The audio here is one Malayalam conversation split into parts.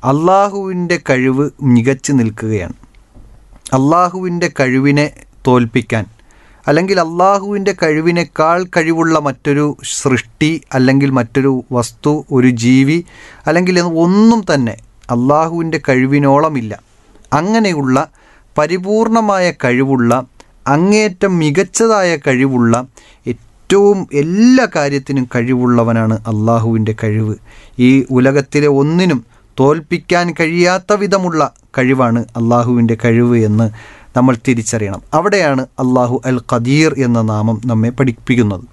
അള്ളാഹുവിൻ്റെ കഴിവ് മികച്ചു നിൽക്കുകയാണ് അള്ളാഹുവിൻ്റെ കഴിവിനെ തോൽപ്പിക്കാൻ അല്ലെങ്കിൽ അള്ളാഹുവിൻ്റെ കഴിവിനേക്കാൾ കഴിവുള്ള മറ്റൊരു സൃഷ്ടി അല്ലെങ്കിൽ മറ്റൊരു വസ്തു ഒരു ജീവി അല്ലെങ്കിൽ ഒന്നും തന്നെ അള്ളാഹുവിൻ്റെ കഴിവിനോളമില്ല അങ്ങനെയുള്ള പരിപൂർണമായ കഴിവുള്ള അങ്ങേയറ്റം മികച്ചതായ കഴിവുള്ള ഏറ്റവും എല്ലാ കാര്യത്തിനും കഴിവുള്ളവനാണ് അള്ളാഹുവിൻ്റെ കഴിവ് ഈ ഉലകത്തിലെ ഒന്നിനും തോൽപ്പിക്കാൻ കഴിയാത്ത വിധമുള്ള കഴിവാണ് അള്ളാഹുവിൻ്റെ കഴിവ് എന്ന് നമ്മൾ തിരിച്ചറിയണം അവിടെയാണ് അള്ളാഹു അൽ ഖദീർ എന്ന നാമം നമ്മെ പഠിപ്പിക്കുന്നത്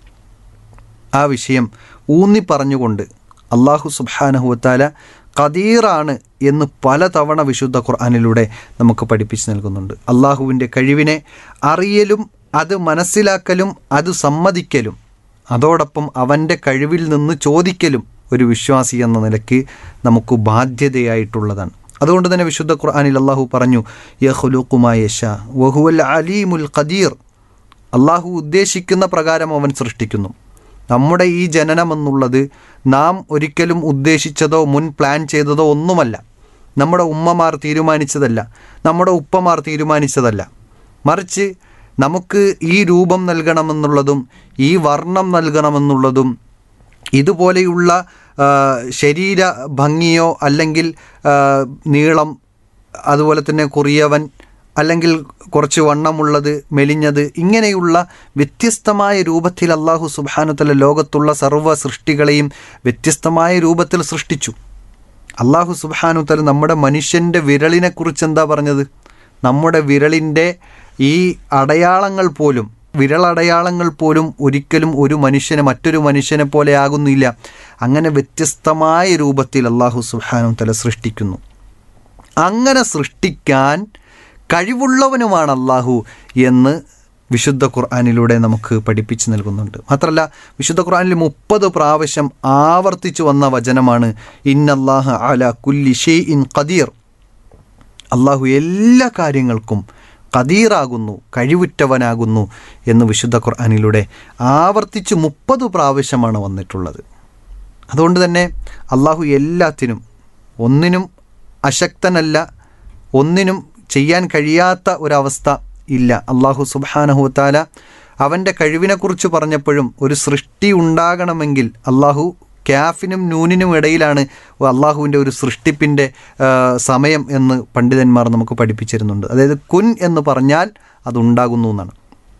ആ വിഷയം ഊന്നി പറഞ്ഞുകൊണ്ട് അള്ളാഹു സുബാനഹുവത്താല ഖദീറാണ് എന്ന് പലതവണ വിശുദ്ധ ഖുർആാനിലൂടെ നമുക്ക് പഠിപ്പിച്ചു നൽകുന്നുണ്ട് അള്ളാഹുവിൻ്റെ കഴിവിനെ അറിയലും അത് മനസ്സിലാക്കലും അത് സമ്മതിക്കലും അതോടൊപ്പം അവൻ്റെ കഴിവിൽ നിന്ന് ചോദിക്കലും ഒരു വിശ്വാസി എന്ന നിലയ്ക്ക് നമുക്ക് ബാധ്യതയായിട്ടുള്ളതാണ് അതുകൊണ്ട് തന്നെ വിശുദ്ധ ഖുർആാനിൽ അള്ളാഹു പറഞ്ഞു യഹുലുക്കുമായഷ വഹുവൽ അലീമുൽ ഖദീർ അള്ളാഹു ഉദ്ദേശിക്കുന്ന പ്രകാരം അവൻ സൃഷ്ടിക്കുന്നു നമ്മുടെ ഈ ജനനം എന്നുള്ളത് നാം ഒരിക്കലും ഉദ്ദേശിച്ചതോ മുൻ പ്ലാൻ ചെയ്തതോ ഒന്നുമല്ല നമ്മുടെ ഉമ്മമാർ തീരുമാനിച്ചതല്ല നമ്മുടെ ഉപ്പമാർ തീരുമാനിച്ചതല്ല മറിച്ച് നമുക്ക് ഈ രൂപം നൽകണമെന്നുള്ളതും ഈ വർണ്ണം നൽകണമെന്നുള്ളതും ഇതുപോലെയുള്ള ശരീര ഭംഗിയോ അല്ലെങ്കിൽ നീളം അതുപോലെ തന്നെ കുറിയവൻ അല്ലെങ്കിൽ കുറച്ച് വണ്ണമുള്ളത് മെലിഞ്ഞത് ഇങ്ങനെയുള്ള വ്യത്യസ്തമായ രൂപത്തിൽ അള്ളാഹു സുബാനുത്തല ലോകത്തുള്ള സർവ്വ സൃഷ്ടികളെയും വ്യത്യസ്തമായ രൂപത്തിൽ സൃഷ്ടിച്ചു അള്ളാഹു സുബാനുത്തല നമ്മുടെ മനുഷ്യൻ്റെ വിരളിനെക്കുറിച്ച് എന്താ പറഞ്ഞത് നമ്മുടെ വിരളിൻ്റെ ഈ അടയാളങ്ങൾ പോലും വിരളടയാളങ്ങൾ പോലും ഒരിക്കലും ഒരു മനുഷ്യനെ മറ്റൊരു മനുഷ്യനെ പോലെ ആകുന്നില്ല അങ്ങനെ വ്യത്യസ്തമായ രൂപത്തിൽ അള്ളാഹു സുബാനു തല സൃഷ്ടിക്കുന്നു അങ്ങനെ സൃഷ്ടിക്കാൻ കഴിവുള്ളവനുമാണ് അള്ളാഹു എന്ന് വിശുദ്ധ ഖുർആാനിലൂടെ നമുക്ക് പഠിപ്പിച്ചു നൽകുന്നുണ്ട് മാത്രമല്ല വിശുദ്ധ ഖുർആാനിൽ മുപ്പത് പ്രാവശ്യം ആവർത്തിച്ചു വന്ന വചനമാണ് ഇന്നല്ലാഹ അല കുല്ലി ഷെയ് ഇൻ ഖദീർ അള്ളാഹു എല്ലാ കാര്യങ്ങൾക്കും കദീറാകുന്നു കഴിവുറ്റവനാകുന്നു എന്ന് വിശുദ്ധ ഖുർആാനിലൂടെ ആവർത്തിച്ച് മുപ്പത് പ്രാവശ്യമാണ് വന്നിട്ടുള്ളത് അതുകൊണ്ട് തന്നെ അള്ളാഹു എല്ലാത്തിനും ഒന്നിനും അശക്തനല്ല ഒന്നിനും ചെയ്യാൻ കഴിയാത്ത ഒരവസ്ഥ ഇല്ല അള്ളാഹു സുബാനഹുത്താല അവൻ്റെ കഴിവിനെക്കുറിച്ച് പറഞ്ഞപ്പോഴും ഒരു സൃഷ്ടി ഉണ്ടാകണമെങ്കിൽ അള്ളാഹു ക്യാഫിനും നൂനിനും ഇടയിലാണ് അള്ളാഹുവിൻ്റെ ഒരു സൃഷ്ടിപ്പിൻ്റെ സമയം എന്ന് പണ്ഡിതന്മാർ നമുക്ക് പഠിപ്പിച്ചിരുന്നുണ്ട് അതായത് കുൻ എന്ന് പറഞ്ഞാൽ അതുണ്ടാകുന്നു എന്നാണ്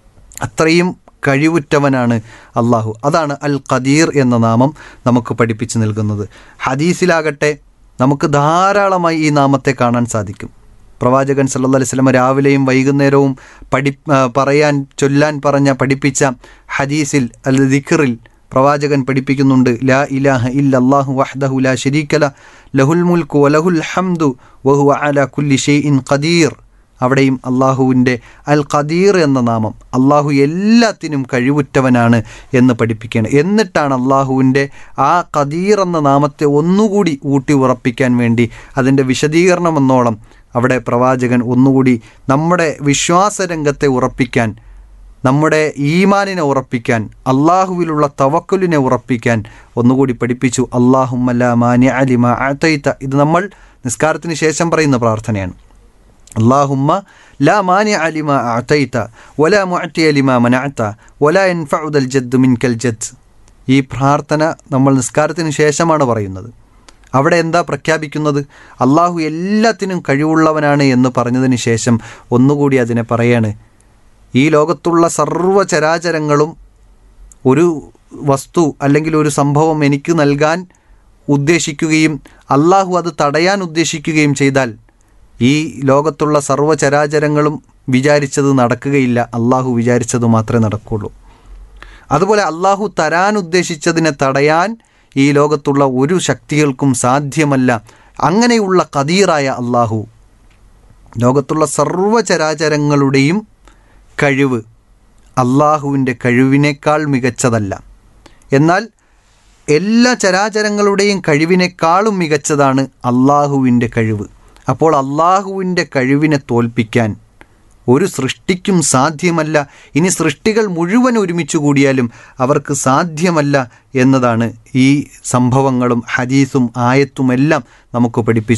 അത്രയും കഴിവുറ്റവനാണ് അള്ളാഹു അതാണ് അൽ ഖദീർ എന്ന നാമം നമുക്ക് പഠിപ്പിച്ചു നൽകുന്നത് ഹദീസിലാകട്ടെ നമുക്ക് ധാരാളമായി ഈ നാമത്തെ കാണാൻ സാധിക്കും പ്രവാചകൻ സല്ല അലൈഹി സ്വലമ രാവിലെയും വൈകുന്നേരവും പഠി പറയാൻ ചൊല്ലാൻ പറഞ്ഞ പഠിപ്പിച്ച ഹദീസിൽ അൽ ദിഖറിൽ പ്രവാചകൻ പഠിപ്പിക്കുന്നുണ്ട് ലാ ഇലാഹ ഇല്ലല്ലാഹു വഹ്ദഹു ലാ ശരീക്കല ലഹുൽ മുൽക്കു വലഹുൽ ഹംദു വഹു അല കുല്ലി ഷെയ്ഇൻ ഖദീർ അവിടെയും അള്ളാഹുവിൻ്റെ അൽ ഖദീർ എന്ന നാമം അള്ളാഹു എല്ലാത്തിനും കഴിവുറ്റവനാണ് എന്ന് പഠിപ്പിക്കുകയാണ് എന്നിട്ടാണ് അള്ളാഹുവിൻ്റെ ആ ഖദീർ എന്ന നാമത്തെ ഒന്നുകൂടി ഊട്ടി ഉറപ്പിക്കാൻ വേണ്ടി അതിൻ്റെ വിശദീകരണം എന്നോളം അവിടെ പ്രവാചകൻ ഒന്നുകൂടി നമ്മുടെ വിശ്വാസരംഗത്തെ ഉറപ്പിക്കാൻ നമ്മുടെ ഈമാനിനെ ഉറപ്പിക്കാൻ അള്ളാഹുവിലുള്ള തവക്കുലിനെ ഉറപ്പിക്കാൻ ഒന്നുകൂടി പഠിപ്പിച്ചു അള്ളാഹുമല്ല മാന്യ അലിമ അത്തൈത്ത ഇത് നമ്മൾ നിസ്കാരത്തിന് ശേഷം പറയുന്ന പ്രാർത്ഥനയാണ് അള്ളാഹുമ്മ ലാ മാന്യ അലിമ അത്തൈത്ത ഒല മുഅറ്റി അലിമ മനാത്ത ഒല എൻഫുദൽ ജദ് മിൻകൽ ജദ് ഈ പ്രാർത്ഥന നമ്മൾ നിസ്കാരത്തിന് ശേഷമാണ് പറയുന്നത് അവിടെ എന്താ പ്രഖ്യാപിക്കുന്നത് അള്ളാഹു എല്ലാത്തിനും കഴിവുള്ളവനാണ് എന്ന് പറഞ്ഞതിന് ശേഷം ഒന്നുകൂടി അതിനെ പറയാണ് ഈ ലോകത്തുള്ള സർവ്വചരാചരങ്ങളും ഒരു വസ്തു അല്ലെങ്കിൽ ഒരു സംഭവം എനിക്ക് നൽകാൻ ഉദ്ദേശിക്കുകയും അള്ളാഹു അത് തടയാൻ ഉദ്ദേശിക്കുകയും ചെയ്താൽ ഈ ലോകത്തുള്ള സർവ്വചരാചരങ്ങളും വിചാരിച്ചത് നടക്കുകയില്ല അള്ളാഹു വിചാരിച്ചത് മാത്രമേ നടക്കുകയുള്ളൂ അതുപോലെ അള്ളാഹു തരാൻ ഉദ്ദേശിച്ചതിനെ തടയാൻ ഈ ലോകത്തുള്ള ഒരു ശക്തികൾക്കും സാധ്യമല്ല അങ്ങനെയുള്ള കദീറായ അള്ളാഹു ലോകത്തുള്ള സർവചരാചരങ്ങളുടെയും കഴിവ് അള്ളാഹുവിൻ്റെ കഴിവിനേക്കാൾ മികച്ചതല്ല എന്നാൽ എല്ലാ ചരാചരങ്ങളുടെയും കഴിവിനേക്കാളും മികച്ചതാണ് അള്ളാഹുവിൻ്റെ കഴിവ് അപ്പോൾ അള്ളാഹുവിൻ്റെ കഴിവിനെ തോൽപ്പിക്കാൻ ഒരു സൃഷ്ടിക്കും സാധ്യമല്ല ഇനി സൃഷ്ടികൾ മുഴുവൻ ഒരുമിച്ച് കൂടിയാലും അവർക്ക് സാധ്യമല്ല എന്നതാണ് ഈ സംഭവങ്ങളും ഹദീസും ആയത്തുമെല്ലാം നമുക്ക് പഠിപ്പിച്ചു